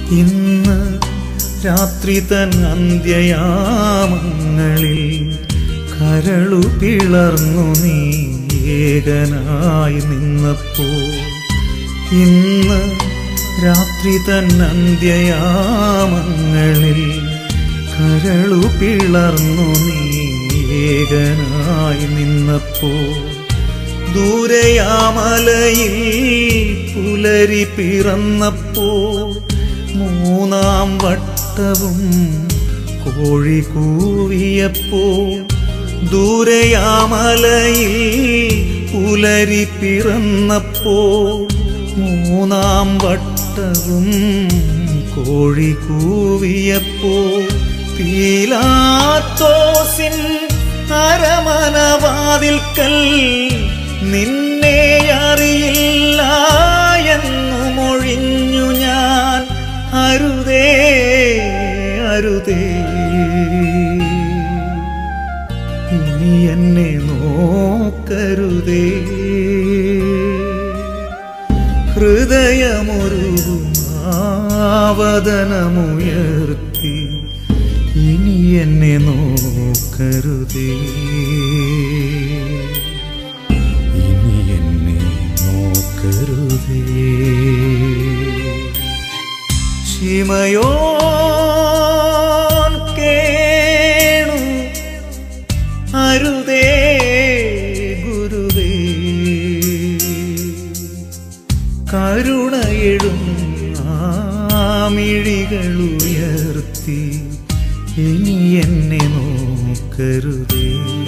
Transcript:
ഇന്ന് രാത്രി തൻ അന്ത്യയാമങ്ങളിൽ കരളു പിളർന്നു നീ ഏകനായി നിന്നപ്പോൾ ഇന്ന് രാത്രി തൻ അന്ത്യയാമങ്ങളിൽ കരളു പിളർന്നു നീ ഏകനായി നിന്നപ്പോൾ ദൂരയാമലയിൽ പുലരി പിറന്നപ്പോൾ മൂന്നാം വട്ടവും കോഴി കൂവിയപ്പോൾ ദൂരയാമലയിൽ പുലരി പിറന്നപ്പോൾ മൂന്നാം വട്ടവും കോഴി കൂവിയപ്പോൾ പീലാത്തോസിൻ അരമനവാതിൽക്കൽ നിന്നെ അറിയില്ല എന്നു മൊഴിഞ്ഞു ഞാൻ അരുതേ അരുതേ ഇനി എന്നെ നോക്കരുതേ ഹൃദയമൊരുവദനമുയർത്തി ഇനി എന്നെ നോക്കരുതേ ഇനി എന്നെ നോക്കരുതേ ശിമയോൻ കേണു അരുതേ ഗുരുവേ കരുണയെഴും ആമിഴികളുയർത്തി ഇനി എന്നെ നോക്കരുതേ